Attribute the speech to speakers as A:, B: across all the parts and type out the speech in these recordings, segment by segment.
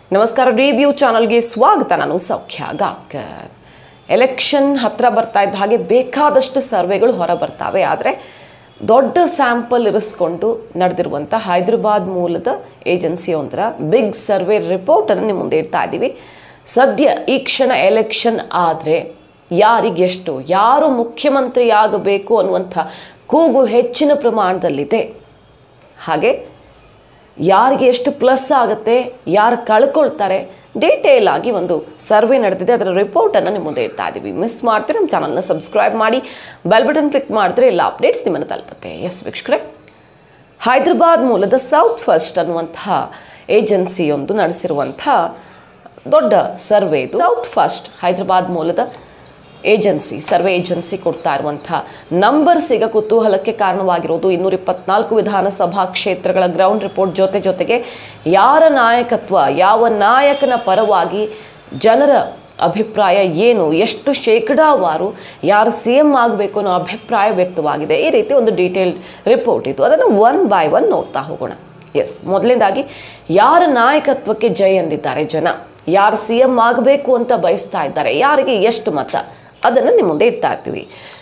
A: ನಮಸ್ಕಾರ ರಿವ್ಯೂ ಚಾನಲ್ಗೆ ಸ್ವಾಗತ ನಾನು ಸೌಖ್ಯ ಗಾಂವ್ಕರ್ ಎಲೆಕ್ಷನ್ ಹತ್ರ ಬರ್ತಾ ಇದ್ದ ಹಾಗೆ ಬೇಕಾದಷ್ಟು ಸರ್ವೆಗಳು ಹೊರ ಬರ್ತಾವೆ ಆದರೆ ದೊಡ್ಡ ಸ್ಯಾಂಪಲ್ ಇರಿಸ್ಕೊಂಡು ನಡೆದಿರುವಂಥ ಹೈದರಾಬಾದ್ ಮೂಲದ ಏಜೆನ್ಸಿಯೊಂದರ ಬಿಗ್ ಸರ್ವೆ ರಿಪೋರ್ಟನ್ನು ನಿಮ್ಮ ಮುಂದೆ ಇಡ್ತಾ ಇದ್ದೀವಿ ಸದ್ಯ ಈ ಕ್ಷಣ ಎಲೆಕ್ಷನ್ ಆದರೆ ಯಾರಿಗೆಷ್ಟು ಯಾರು ಮುಖ್ಯಮಂತ್ರಿ ಆಗಬೇಕು ಅನ್ನುವಂಥ ಕೂಗು ಹೆಚ್ಚಿನ ಪ್ರಮಾಣದಲ್ಲಿದೆ ಹಾಗೆ ಯಾರಿಗೆ ಎಷ್ಟು ಪ್ಲಸ್ ಆಗುತ್ತೆ ಯಾರು ಕಳ್ಕೊಳ್ತಾರೆ ಡೀಟೇಲ್ ಆಗಿ ಒಂದು ಸರ್ವೆ ನಡೆದಿದೆ ಅದರ ರಿಪೋರ್ಟನ್ನು ನಿಮ್ಮ ಮುಂದೆ ಇಡ್ತಾ ಇದ್ದೀವಿ ಮಿಸ್ ಮಾಡ್ತೀರಿ ನಮ್ಮ ಚಾನಲ್ನ ಸಬ್ಸ್ಕ್ರೈಬ್ ಮಾಡಿ ಬೆಲ್ ಬಟನ್ ಕ್ಲಿಕ್ ಮಾಡಿದ್ರೆ ಎಲ್ಲ ಅಪ್ಡೇಟ್ಸ್ ನಿಮ್ಮನ್ನು ತಲುಪುತ್ತೆ ಎಸ್ ವೀಕ್ಷಕರೇ ಹೈದರಾಬಾದ್ ಮೂಲದ ಸೌತ್ ಫಸ್ಟ್ ಅನ್ನುವಂತಹ ಏಜೆನ್ಸಿಯೊಂದು ನಡೆಸಿರುವಂಥ ದೊಡ್ಡ ಸರ್ವೆ ಇದು ಸೌತ್ ಫಸ್ಟ್ ಹೈದರಾಬಾದ್ ಮೂಲದ ಏಜೆನ್ಸಿ ಸರ್ವೆ ಏಜೆನ್ಸಿ ಕೊಡ್ತಾ ಇರುವಂಥ ನಂಬರ್ಸ್ ಈಗ ಕುತೂಹಲಕ್ಕೆ ಕಾರಣವಾಗಿರೋದು ಇನ್ನೂರ ಇಪ್ಪತ್ನಾಲ್ಕು ವಿಧಾನಸಭಾ ಕ್ಷೇತ್ರಗಳ ಗ್ರೌಂಡ್ ರಿಪೋರ್ಟ್ ಜೊತೆ ಜೊತೆಗೆ ಯಾರ ನಾಯಕತ್ವ ಯಾವ ನಾಯಕನ ಪರವಾಗಿ ಜನರ ಅಭಿಪ್ರಾಯ ಏನು ಎಷ್ಟು ಶೇಕಡಾವಾರು ಯಾರು ಸಿ ಎಮ್ ಆಗಬೇಕು ಅನ್ನೋ ಅಭಿಪ್ರಾಯ ವ್ಯಕ್ತವಾಗಿದೆ ಈ ರೀತಿ ಒಂದು ಡೀಟೇಲ್ ರಿಪೋರ್ಟ್ ಇದು ಅದನ್ನು ಒನ್ ಬೈ ಒನ್ ನೋಡ್ತಾ ಹೋಗೋಣ ಎಸ್ ಮೊದಲನೇದಾಗಿ ಯಾರ ನಾಯಕತ್ವಕ್ಕೆ ಜೈ ಅಂದಿದ್ದಾರೆ ಜನ ಯಾರು ಸಿ ಎಮ್ ಆಗಬೇಕು ಅಂತ ಬಯಸ್ತಾ ಇದ್ದಾರೆ ಯಾರಿಗೆ ಎಷ್ಟು ಮತ ಅದನ್ನು ನಿಮ್ಮ ಮುಂದೆ ಇಡ್ತಾ ಇರ್ತೀವಿ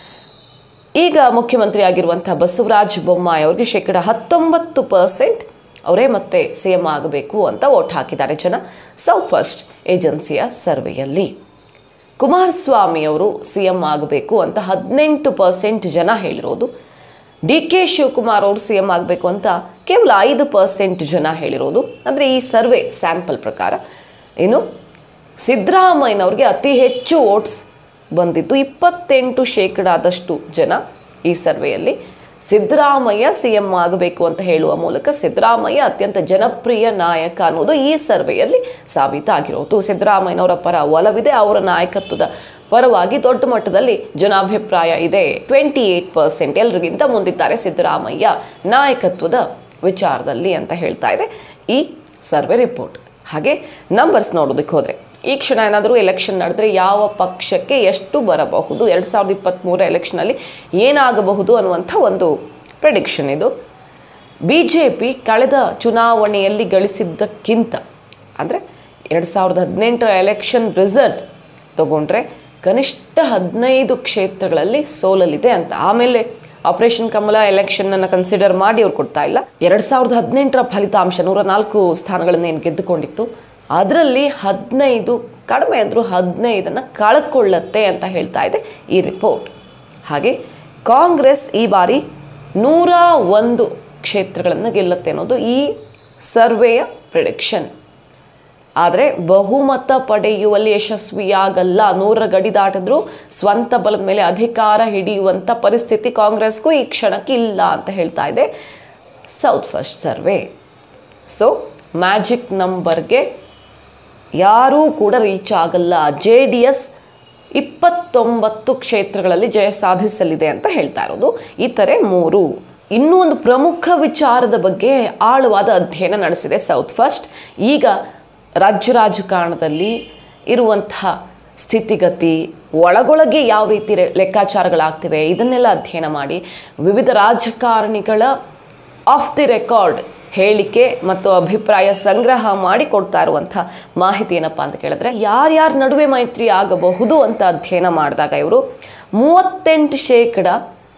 A: ಈಗ ಮುಖ್ಯಮಂತ್ರಿ ಆಗಿರುವಂಥ ಬಸವರಾಜ ಬೊಮ್ಮಾಯಿ ಅವ್ರಿಗೆ ಶೇಕಡ ಹತ್ತೊಂಬತ್ತು ಪರ್ಸೆಂಟ್ ಅವರೇ ಮತ್ತೆ ಸಿ ಎಮ್ ಆಗಬೇಕು ಅಂತ ಓಟ್ ಹಾಕಿದ್ದಾರೆ ಜನ ಸೌತ್ ಫಸ್ಟ್ ಏಜೆನ್ಸಿಯ ಸರ್ವೆಯಲ್ಲಿ ಕುಮಾರಸ್ವಾಮಿ ಅವರು ಸಿ ಎಮ್ ಆಗಬೇಕು ಅಂತ ಹದಿನೆಂಟು ಪರ್ಸೆಂಟ್ ಜನ ಹೇಳಿರೋದು ಡಿ ಕೆ ಶಿವಕುಮಾರ್ ಅವರು ಸಿ ಎಮ್ ಆಗಬೇಕು ಅಂತ ಕೇವಲ ಐದು ಪರ್ಸೆಂಟ್ ಜನ ಹೇಳಿರೋದು ಅಂದರೆ ಈ ಸರ್ವೆ ಸ್ಯಾಂಪಲ್ ಪ್ರಕಾರ ಇನ್ನು ಸಿದ್ದರಾಮಯ್ಯನವ್ರಿಗೆ ಅತಿ ಹೆಚ್ಚು ವೋಟ್ಸ್ ಬಂದಿದ್ದು ಇಪ್ಪತ್ತೆಂಟು ಶೇಕಡಾದಷ್ಟು ಜನ ಈ ಸರ್ವೆಯಲ್ಲಿ ಸಿದ್ದರಾಮಯ್ಯ ಸಿ ಎಂ ಆಗಬೇಕು ಅಂತ ಹೇಳುವ ಮೂಲಕ ಸಿದ್ದರಾಮಯ್ಯ ಅತ್ಯಂತ ಜನಪ್ರಿಯ ನಾಯಕ ಅನ್ನೋದು ಈ ಸರ್ವೆಯಲ್ಲಿ ಸಾಬೀತಾಗಿರೋದು ಸಿದ್ದರಾಮಯ್ಯನವರ ಪರ ಒಲವಿದೆ ಅವರ ನಾಯಕತ್ವದ ಪರವಾಗಿ ದೊಡ್ಡ ಮಟ್ಟದಲ್ಲಿ ಜನಾಭಿಪ್ರಾಯ ಇದೆ ಟ್ವೆಂಟಿ ಏಯ್ಟ್ ಪರ್ಸೆಂಟ್ ಎಲ್ರಿಗಿಂತ ಮುಂದಿದ್ದಾರೆ ಸಿದ್ದರಾಮಯ್ಯ ನಾಯಕತ್ವದ ವಿಚಾರದಲ್ಲಿ ಅಂತ ಹೇಳ್ತಾ ಇದೆ ಈ ಸರ್ವೆ ರಿಪೋರ್ಟ್ ಹಾಗೆ ನಂಬರ್ಸ್ ನೋಡೋದಕ್ಕೆ ಹೋದರೆ ಈ ಕ್ಷಣ ಏನಾದರೂ ಎಲೆಕ್ಷನ್ ನಡೆದ್ರೆ ಯಾವ ಪಕ್ಷಕ್ಕೆ ಎಷ್ಟು ಬರಬಹುದು ಎರಡು ಸಾವಿರದ ಇಪ್ಪತ್ತ್ಮೂರ ಎಲೆಕ್ಷನಲ್ಲಿ ಏನಾಗಬಹುದು ಅನ್ನುವಂಥ ಒಂದು ಪ್ರೆಡಿಕ್ಷನ್ ಇದು ಬಿ ಜೆ ಪಿ ಕಳೆದ ಚುನಾವಣೆಯಲ್ಲಿ ಗಳಿಸಿದ್ದಕ್ಕಿಂತ ಅಂದರೆ ಎರಡು ಸಾವಿರದ ಹದಿನೆಂಟರ ಎಲೆಕ್ಷನ್ ರಿಸಲ್ಟ್ ತಗೊಂಡ್ರೆ ಕನಿಷ್ಠ ಹದಿನೈದು ಕ್ಷೇತ್ರಗಳಲ್ಲಿ ಸೋಲಲಿದೆ ಅಂತ ಆಮೇಲೆ ಆಪರೇಷನ್ ಕಮಲ ಎಲೆಕ್ಷನನ್ನು ಕನ್ಸಿಡರ್ ಮಾಡಿ ಅವ್ರು ಕೊಡ್ತಾ ಇಲ್ಲ ಎರಡು ಸಾವಿರದ ಹದಿನೆಂಟರ ಫಲಿತಾಂಶ ನೂರ ನಾಲ್ಕು ಸ್ಥಾನಗಳನ್ನು ಏನು ಗೆದ್ದುಕೊಂಡಿತ್ತು ಅದರಲ್ಲಿ ಹದಿನೈದು ಕಡಿಮೆ ಅಂದರೂ ಹದಿನೈದನ್ನು ಕಳ್ಕೊಳ್ಳತ್ತೆ ಅಂತ ಹೇಳ್ತಾ ಇದೆ ಈ ರಿಪೋರ್ಟ್ ಹಾಗೆ ಕಾಂಗ್ರೆಸ್ ಈ ಬಾರಿ ನೂರ ಒಂದು ಕ್ಷೇತ್ರಗಳನ್ನು ಗೆಲ್ಲುತ್ತೆ ಅನ್ನೋದು ಈ ಸರ್ವೆಯ ಪ್ರಿಡಿಕ್ಷನ್ ಆದರೆ ಬಹುಮತ ಪಡೆಯುವಲ್ಲಿ ಯಶಸ್ವಿಯಾಗಲ್ಲ ನೂರ ಗಡಿ ದಾಟಿದ್ರೂ ಸ್ವಂತ ಬಲದ ಮೇಲೆ ಅಧಿಕಾರ ಹಿಡಿಯುವಂಥ ಪರಿಸ್ಥಿತಿ ಕಾಂಗ್ರೆಸ್ಗೂ ಈ ಕ್ಷಣಕ್ಕೆ ಇಲ್ಲ ಅಂತ ಹೇಳ್ತಾ ಇದೆ south first survey so magic ನಂಬರ್ಗೆ ಯಾರೂ ಕೂಡ ರೀಚ್ ಆಗಲ್ಲ ಜೆ ಡಿ ಎಸ್ ಇಪ್ಪತ್ತೊಂಬತ್ತು ಕ್ಷೇತ್ರಗಳಲ್ಲಿ ಜಯ ಸಾಧಿಸಲಿದೆ ಅಂತ ಹೇಳ್ತಾ ಇರೋದು ಇತರೆ ಮೂರು ಇನ್ನೂ ಒಂದು ಪ್ರಮುಖ ವಿಚಾರದ ಬಗ್ಗೆ ಆಳವಾದ ಅಧ್ಯಯನ ನಡೆಸಿದೆ ಸೌತ್ ಫಸ್ಟ್ ಈಗ ರಾಜ್ಯ ರಾಜಕಾರಣದಲ್ಲಿ ಇರುವಂತಹ ಸ್ಥಿತಿಗತಿ ಒಳಗೊಳಗೆ ಯಾವ ರೀತಿ ರೆ- ಲೆಕ್ಕಾಚಾರಗಳಾಗ್ತಿವೆ ಇದನ್ನೆಲ್ಲ ಅಧ್ಯಯನ ಮಾಡಿ ವಿವಿಧ ರಾಜಕಾರಣಿಗಳ ಆಫ್ ದಿ ರೆಕಾರ್ಡ್ ಹೇಳಿಕೆ ಮತ್ತು ಅಭಿಪ್ರಾಯ ಸಂಗ್ರಹ ಮಾಡಿ ಕೊಡ್ತಾ ಇರುವಂಥ ಮಾಹಿತಿ ಏನಪ್ಪ ಅಂತ ಕೇಳಿದ್ರೆ ಯಾರ್ಯಾರ ನಡುವೆ ಮೈತ್ರಿ ಆಗಬಹುದು ಅಂತ ಅಧ್ಯಯನ ಮಾಡಿದಾಗ ಇವರು ಮೂವತ್ತೆಂಟು ಶೇಕಡ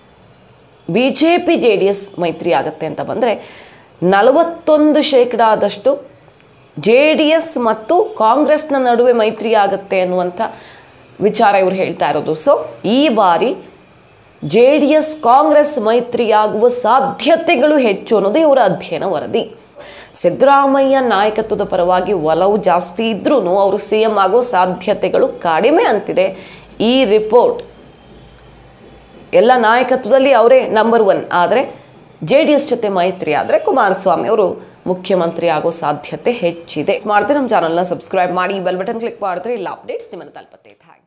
A: B J P J D S ಮೈತ್ರಿ ಆಗುತ್ತೆ ಅಂತ ಬಂದರೆ ನಲವತ್ತೊಂದು ಶೇಕಡ ಆದಷ್ಟು ಜೆ ಡಿ ಎಸ್ ಮತ್ತು ಕಾಂಗ್ರೆಸ್ನ ನಡುವೆ ಮೈತ್ರಿ ಆಗುತ್ತೆ ಅನ್ನುವಂಥ ವಿಚಾರ ಇವರು ಹೇಳ್ತಾ ಇರೋದು ಸೊ ಈ ಬಾರಿ ಜೆ ಡಿ ಎಸ್ ಕಾಂಗ್ರೆಸ್ ಮೈತ್ರಿಯಾಗುವ ಸಾಧ್ಯತೆಗಳು ಹೆಚ್ಚು ಅನ್ನೋದು ಇವರ ಅಧ್ಯಯನ ವರದಿ ಸಿದ್ದರಾಮಯ್ಯ ನಾಯಕತ್ವದ ಪರವಾಗಿ ಒಲವು ಜಾಸ್ತಿ ಇದ್ರೂ ಅವರು ಸಿ ಎಂ ಆಗೋ ಸಾಧ್ಯತೆಗಳು ಕಡಿಮೆ ಅಂತಿದೆ ಈ ರಿಪೋರ್ಟ್ ಎಲ್ಲ ನಾಯಕತ್ವದಲ್ಲಿ ಅವರೇ ನಂಬರ್ ಒನ್ ಆದರೆ ಜೆ ಡಿ ಎಸ್ ಜೊತೆ ಮೈತ್ರಿ ಆದರೆ ಕುಮಾರಸ್ವಾಮಿ ಅವರು ಮುಖ್ಯಮಂತ್ರಿ ಆಗೋ ಸಾಧ್ಯತೆ ಹೆಚ್ಚಿದೆ ಮಾಡ್ತೀವಿ ನಮ್ಮ ಚಾನಲ್ನ ಸಬ್ಸ್ಕ್ರೈಬ್ ಮಾಡಿ ಬೆಲ್ ಬಟನ್ ಕ್ಲಿಕ್ ಮಾಡಿದ್ರೆ ಇಲ್ಲ ಅಪ್ಡೇಟ್ಸ್ ನಿಮ್ಮನ್ನು ತಲುಪತ್ತೆ ಥ್ಯಾಂಕ್